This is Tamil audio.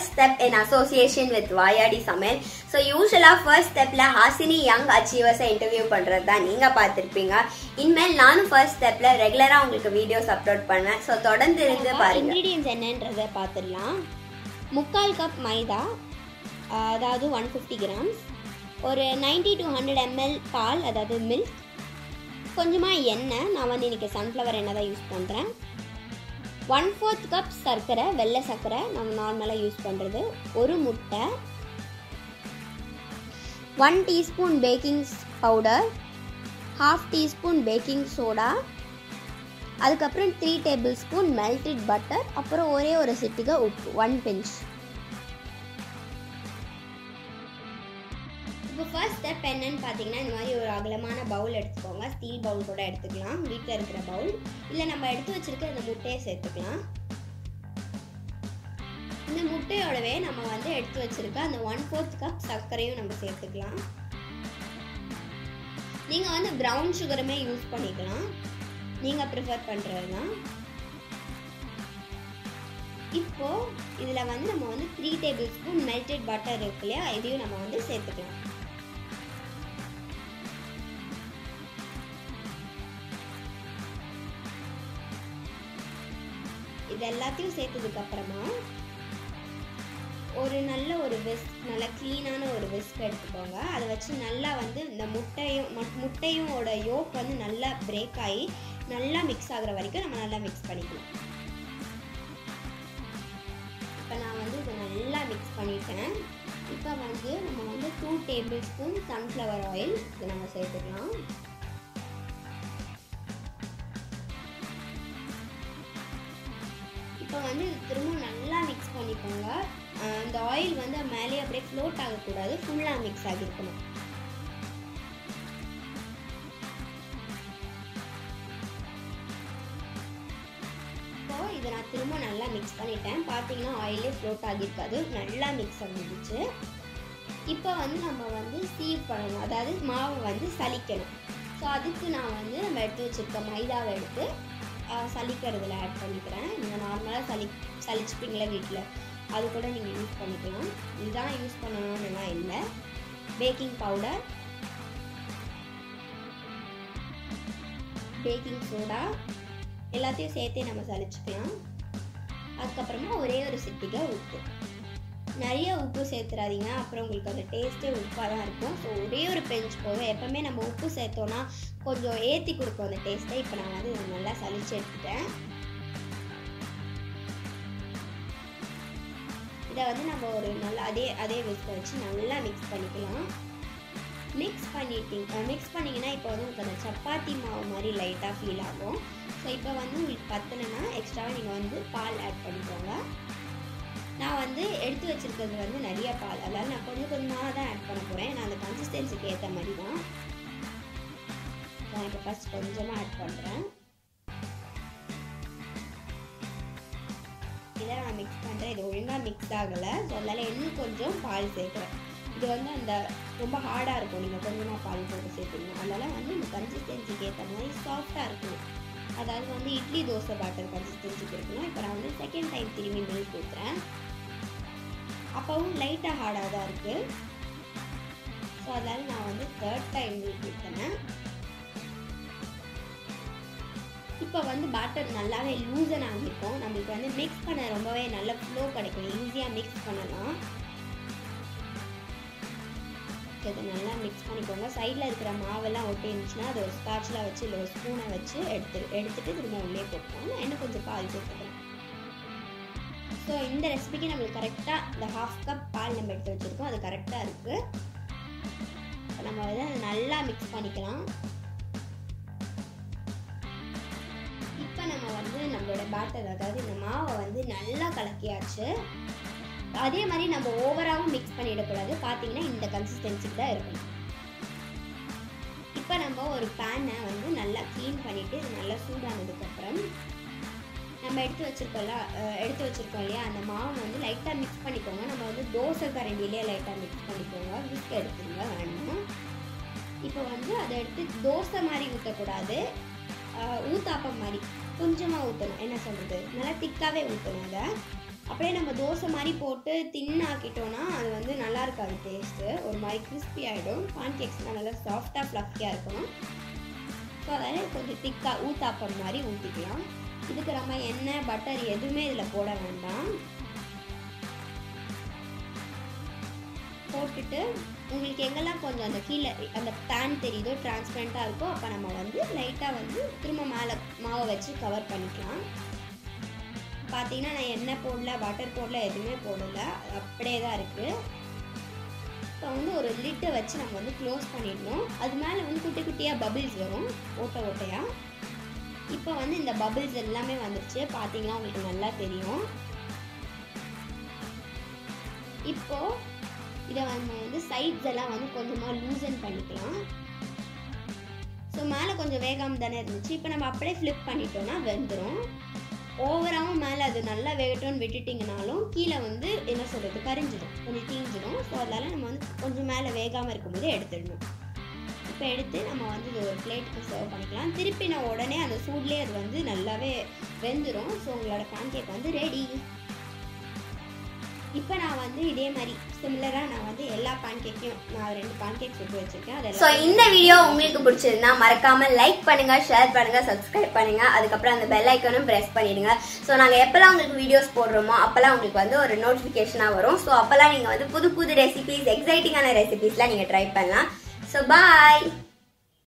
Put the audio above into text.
first step in association with வாயாடி சமையல் ஸோ யூஸ்வலாக ஃபர்ஸ்ட் ஸ்டெப்பில் ஹாசினி யங் அச்சீவர்ஸை இன்டர்வியூ பண்ணுறது தான் நீங்கள் பார்த்துருப்பீங்க இனிமேல் நானும் ஃபர்ஸ்ட் ஸ்டெப்பில் ரெகுலராக உங்களுக்கு வீடியோஸ் அப்லோட் பண்ணுவேன் ஸோ தொடர்ந்து இருந்து பாருங்க இன்க்ரீடியன்ஸ் என்னன்றதை பார்த்துடலாம் முக்கால் கப் மைதா ஆஹ் அதாவது ஒன் ஃபிஃப்டி கிராம்ஸ் ஒரு 90 டு ஹண்ட்ரட் எம்எல் பால் அதாவது மில்க் கொஞ்சமாக எண்ணெய் நான் வந்து இன்றைக்கி சன்ஃப்ளவர் எண்ணெய் தான் யூஸ் பண்ணுறேன் ஒன் ஃபோர்த் கப் சர்க்கரை வெள்ளை சர்க்கரை நம்ம நார்மலாக யூஸ் பண்ணுறது ஒரு முட்டை one teaspoon baking powder half teaspoon baking soda அதுக்கப்புறம் three table spoon melted butter அப்புறம் ஒரே ஒரு சிட்டிகை உப்பு ஒன் பிஞ்ச் இப்போ ஃபர்ஸ்ட் ஸ்டெப் என்னன்னு பார்த்தீங்கன்னா இந்த மாதிரி ஒரு அகலமான பவுல் எடுத்துக்கோங்க ஸ்டீல் பவுல் கூட எடுத்துக்கலாம் வீட்டில் இருக்கிற பவுல் இல்லை நம்ம எடுத்து வச்சிருக்க இந்த முட்டையை சேர்த்துக்கலாம் இந்த முட்டையோடவே நம்ம வந்து எடுத்து வச்சிருக்க அந்த ஒன் ஃபோர்த் கப் சர்க்கரையும் நம்ம சேர்த்துக்கலாம் நீங்கள் வந்து ப்ரௌன் சுகருமே யூஸ் பண்ணிக்கலாம் நீங்கள் ப்ரிஃபர் பண்ணுறது தான் இப்போ இதில் வந்து நம்ம வந்து three table spoon melted butter இருக்கு இல்லையா இதையும் நம்ம வந்து சேர்த்துக்கலாம் இது எல்லாத்தையும் சேர்த்ததுக்கு அப்புறமா ஒரு நல்ல ஒரு விஸ்க் நல்ல க்ளீனான ஒரு விஸ்க் எடுத்துக்கோங்க அதை வச்சு நல்லா வந்து இந்த முட்டையும் மட்- முட்டையோட யோக் வந்து நல்லா பிரேக் ஆகி நல்லா மிக்ஸ் ஆகுற வரைக்கும் நம்ம நல்லா மிக்ஸ் பண்ணிக்கலாம் இப்போ நான் வந்து இதை நல்லா மிக்ஸ் பண்ணிட்டேன் இப்போ வந்து நம்ம வந்து two table spoon sunflower oil இதை நம்ம சேர்த்துக்கலாம் இப்போ வந்து இது திரும்ப நல்லா மிக்ஸ் பண்ணிக்கோங்க அஹ் அந்த ஆயில் வந்து மேலே அப்படியே ஃப்ளோட் ஆகக்கூடாது ஃபுல்லாக மிக்ஸ் ஆகிருக்கணும் இப்போ இதை நான் திரும்ப நல்லா மிக்ஸ் பண்ணிட்டேன் பார்த்தீங்கன்னா ஆயிலே ஃப்ளோட் ஆகியிருக்காது நல்லா மிக்ஸ் ஆகிடுச்சு இப்போ வந்து நம்ம வந்து சீவ் பண்ணணும் அதாவது மாவை வந்து சலிக்கணும் ஸோ அதுக்கு நான் வந்து நம்ம எடுத்து வச்சிருக்க மைதாவை எடுத்து ஆஹ், சலிக்கிறதுல ஆட் பண்ணிக்கிறேன் நீங்கள் நார்மலாக சலி சலிச்சுப்பீங்களா வீட்டில் அது கூட நீங்கள் யூஸ் பண்ணிக்கலாம் இதுதான் யூஸ் பண்ணணும்னுலாம் இல்லை பேக்கிங் பவுடர் பேக்கிங் சோடா எல்லாத்தையும் சேர்த்தே நம்ம சலிச்சுக்கலாம் அதுக்கப்புறமா ஒரே ஒரு சிட்டிகை உப்பு நிறைய உப்பு சேர்த்துறாதீங்க அப்புறம் உங்களுக்கு அந்த டேஸ்ட்டே உப்பாக தான் இருக்கும் ஸோ ஒரே ஒரு பெஞ்ச் போதும் எப்போவுமே நம்ம உப்பு சேர்த்தோன்னா கொஞ்சம் ஏற்றி கொடுக்கும் அந்த டேஸ்ட்டை இப்போ நான் வந்து இதை நல்லா சலிச்சு எடுத்துட்டேன் இதை வந்து நம்ம ஒரு நல்லா அதே அதே விஸ்க வச்சு நல்லா மிக்ஸ் பண்ணிக்கலாம் மிக்ஸ் பண்ணிட்டீங்க மிக்ஸ் பண்ணிங்கன்னா இப்போ வந்து உங்களுக்கு அந்த சப்பாத்தி மாவு மாதிரி லைட்டாக ஃபீல் ஆகும் ஸோ இப்போ வந்து உங்களுக்கு பத்தலைன்னா எக்ஸ்ட்ராவாக நீங்கள் வந்து பால் ஆட் பண்ணிக்கோங்க நான் வந்து எடுத்து வச்சிருக்கிறது வந்து நிறைய பால் அதாவது நான் கொஞ்சம் கொஞ்சமாக தான் ஆட் பண்ண போகிறேன் நான் அந்த கன்சிஸ்டன்சிக்கு ஏற்ற மாதிரி தான் நான் இப்போ ஃபஸ்ட் கொஞ்சமாக ஆட் பண்ணுறேன் இதை நான் மிக்ஸ் பண்ணுறேன் இது ஒழுங்காக மிக்ஸ் ஆகலை ஸோ அதனால் இன்னும் கொஞ்சம் பால் சேர்க்குறேன் இது வந்து அந்த ரொம்ப ஹார்டாக இருக்கும் நீங்கள் கொஞ்சமாக பால் போட்டு சேர்த்தீங்கன்னா அதனால் வந்து இந்த கன்சிஸ்டன்சிக்கு ஏற்ற மாதிரி சாஃப்டாக இருக்கணும் அதாவது வந்து இட்லி தோசை பேட்டர் கன்சிஸ்டன்சிக்கு இருக்கணும் இப்போ நான் வந்து செகண்ட் டைம் திரும்பி மில்க் ஊற்றுறேன் அப்போவும் லைட்டாக ஹார்டாக தான் இருக்குது ஸோ அதனால் நான் வந்து தேர்ட் டைம் மில்க் ஊற்றினேன் இப்போ வந்து பேட்டர் நல்லாவே லூசன் ஆகியிருக்கும் நம்மளுக்கு வந்து மிக்ஸ் பண்ண ரொம்பவே நல்ல ஃப்ளோ கிடைக்கும் ஈஸியாக மிக்ஸ் பண்ணலாம் இதை நல்லா மிக்ஸ் பண்ணிக்கோங்க சைடில் இருக்கிற மாவெல்லாம் ஒட்டி இருந்துச்சுன்னா அதை ஒரு ஸ்காட்சில் வச்சு இல்லை ஒரு ஸ்பூனை வச்சு எடுத்து எடுத்துட்டு திரும்ப உள்ளே போட்டுக்கோங்க நான் இன்னும் கொஞ்சம் பால் சேர்த்துக்கிறேன் ஸோ இந்த ரெசிபிக்கு நம்மளுக்கு கரெக்டாக இந்த ஹாஃப் கப் பால் நம்ம எடுத்து வச்சுருக்கோம் அது கரெக்டாக இருக்குது இப்போ நம்ம இதை நல்லா மிக்ஸ் பண்ணிக்கலாம் இப்போ நம்ம வந்து நம்மளோட பேட்டர் அதாவது இந்த மாவை வந்து நல்லா கலக்கியாச்சு அதே மாதிரி நம்ம ஓவராகவும் மிக்ஸ் பண்ணிடக்கூடாது பார்த்தீங்கன்னா இந்த கன்சிஸ்டன்சிக்கு தான் இருக்கணும் இப்போ நம்ம ஒரு பேனை வந்து நல்லா க்ளீன் பண்ணிவிட்டு இது நல்லா சூடானதுக்கப்புறம் நம்ம எடுத்து வச்சிருக்கோம்ல அஹ், எடுத்து வச்சிருக்கோம் இல்லையா அந்த மாவை வந்து லைட்டாக மிக்ஸ் பண்ணிக்கோங்க நம்ம வந்து தோசை கரண்டிலே லைட்டாக மிக்ஸ் பண்ணிக்கோங்க விஸ்க் எடுத்துருங்க வேண்டாம் இப்போ வந்து அதை எடுத்து தோசை மாதிரி ஊற்றக்கூடாது ஊத்தாப்பம் மாதிரி கொஞ்சமாக ஊற்றணும் என்ன சொல்கிறது நல்லா திக்காகவே ஊற்றணும் அதை அப்படியே நம்ம தோசை மாதிரி போட்டு தின்னாக்கிட்டோம்னா அது வந்து நல்லா இருக்காது டேஸ்ட்டு ஒரு மாதிரி கிறிஸ்பி ஆகிடும் பான் கேக்ஸ்லாம் நல்லா சாஃப்டாக ஃப்ளஃபியாக இருக்கணும் ஸோ அதனால் கொஞ்சம் திக்காக ஊத்தாப்பம் மாதிரி ஊற்றிக்கலாம் இதுக்கு நம்ம எண்ணெய் பட்டர் எதுவுமே இதில் போட வேண்டாம் போட்டுட்டு உங்களுக்கு எங்கெல்லாம் கொஞ்சம் அந்த கீழே அந்த பேன் தெரியுதோ டிரான்ஸ்பரண்ட்டாக இருக்கோ அப்போ நம்ம வந்து லைட்டாக வந்து திரும்ப மேலே மாவை வச்சு கவர் பண்ணிக்கலாம் பார்த்தீங்கன்னா நான் எண்ணெய் போடல பட்டர் போடல எதுவுமே போடல அது அப்படியே தான் இருக்குது இப்போ வந்து ஒரு லிட்டை வச்சு நம்ம வந்து க்ளோஸ் பண்ணிடணும் அது மேலே வந்து குட்டி குட்டியாக பபிள்ஸ் வரும் ஓட்டை ஓட்டையாக இப்போ வந்து இந்த பபிள்ஸ் எல்லாமே வந்துருச்சு பார்த்தீங்கன்னா உங்களுக்கு நல்லா தெரியும் இப்போ இதை நம்ம வந்து சைட்ஸ் எல்லாம் வந்து கொஞ்சமாக லூசன் பண்ணிக்கலாம் ஸோ மேலே கொஞ்சம் வேகாமல் தானே இருந்துச்சு இப்போ நம்ம அப்படியே ஃப்ளிப் பண்ணிட்டோம்னா வெந்துடும் ஓவராகவும் மேலே அது நல்லா வேகட்டும்னு விட்டுட்டிங்கனாலும் கீழே வந்து என்ன சொல்கிறது கரிஞ்சிடும் கொஞ்சம் தீஞ்சிடும் ஸோ அதனால் நம்ம வந்து கொஞ்சம் மேலே வேகாமல் இருக்கும்போது எடுத்துடணும் இப்போ எடுத்து நம்ம வந்து இது ஒரு பிளேட்டுக்கு சர்வ் பண்ணிக்கலாம் திருப்பி நான் உடனே அந்த சூட்லேயே அது வந்து நல்லாவே வெந்துடும் ஸோ உங்களோட பேன்கேக் வந்து ரெடி இப்போ நான் வந்து இதே மாதிரி சிமிலராக நான் வந்து எல்லா பேன்கேக்கையும் நான் ரெண்டு பேன்கேக் சுட்டு வச்சுருக்கேன் ஸோ அதெல்லாம் இந்த வீடியோ உங்களுக்கு பிடிச்சிருந்தா மறக்காம லைக் பண்ணுங்க ஷேர் பண்ணுங்க சப்ஸ்கிரைப் பண்ணுங்க அதுக்கப்புறம் அந்த பெல் ஐக்கனும் பிரஸ் பண்ணிடுங்க ஸோ நாங்கள் எப்போல்லாம் உங்களுக்கு வீடியோஸ் போடுறோமோ அப்போல்லாம் உங்களுக்கு வந்து ஒரு நோட்டிஃபிகேஷனாக வரும் ஸோ அப்போல்லாம் நீங்கள் வந்து புது புது ரெசிபிஸ் எக்ஸைட்டிங்கான ரெசிபிஸ்லாம் நீங்கள் ட்ரை பண்ணலாம் ஸோ பாய்